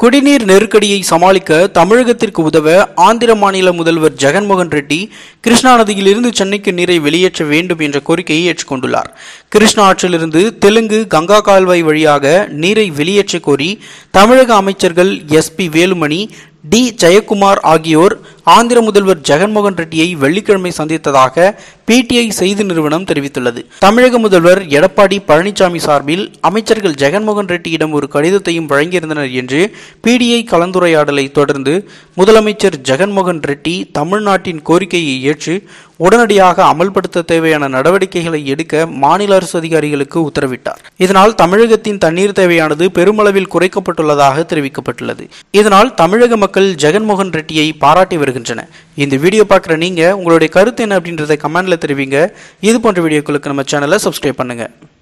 குடிநீர் நெருக்கடியை சமாளிக்க தமிழகத்திற்கு உதவ ஆந்திர மாநில முதல்வர் ஜெகன்மோகன் ரெட்டி கிருஷ்ணா நதியிலிருந்து சென்னைக்கு நீரை வெளியேற்ற வேண்டும் என்ற கோரிக்கையை ஏற்றுக்கொண்டுள்ளார் கிருஷ்ணா ஆற்றிலிருந்து தெலுங்கு கங்கா கால்வாய் வழியாக நீரை வெளியேற்ற கோரி தமிழக அமைச்சர்கள் S P Velumani D Jayakumar ஆகியோர் ஆந்திர முதல்வர் ஜெகன்மோகன் ரெட்டியை வெள்ளிக்கிழமை சந்தித்ததாக பிடிஐ செய்தி நிறுவனம் தெரிவித்துள்ளது தமிழக முதல்வர் எடப்பாடி பழனிசாமி சார்பில் அமைச்சர்கள் ஜெகன்மோகன் ரெட்டியிடம் ஒரு கடிதத்தையும் வழங்கியிருந்தனர் என்று பிடிஐ கலந்துரையாடலை தொடர்ந்து முதலமைச்சர் ஜெகன்மோகன் ரெட்டி தமிழ்நாட்டின் கோரிக்கையை ஏற்று உடனடியாக அமல்படுத்த தேவையான நடவடிக்கைகளை எடுக்க மாநில அரசு அதிகாரிகளுக்கு உத்தரவிட்டார் இதனால் தமிழகத்தின் தண்ணீர் தேவையானது பெருமளவில் குறைக்கப்பட்டுள்ளதாக தெரிவிக்கப்பட்டுள்ளது இதனால் தமிழக மக்கள் ஜெகன்மோகன் ரெட்டியை பாராட்டி வருகின்றனர் இந்த வீடியோ பார்க்குற நீங்க உங்களுடைய கருத்து என்ன அப்படின்றத கமெண்ட்ல தெரிவிங்க இது போன்ற வீடியோக்களுக்கு நம்ம சேனலை சப்ஸ்கிரைப் பண்ணுங்க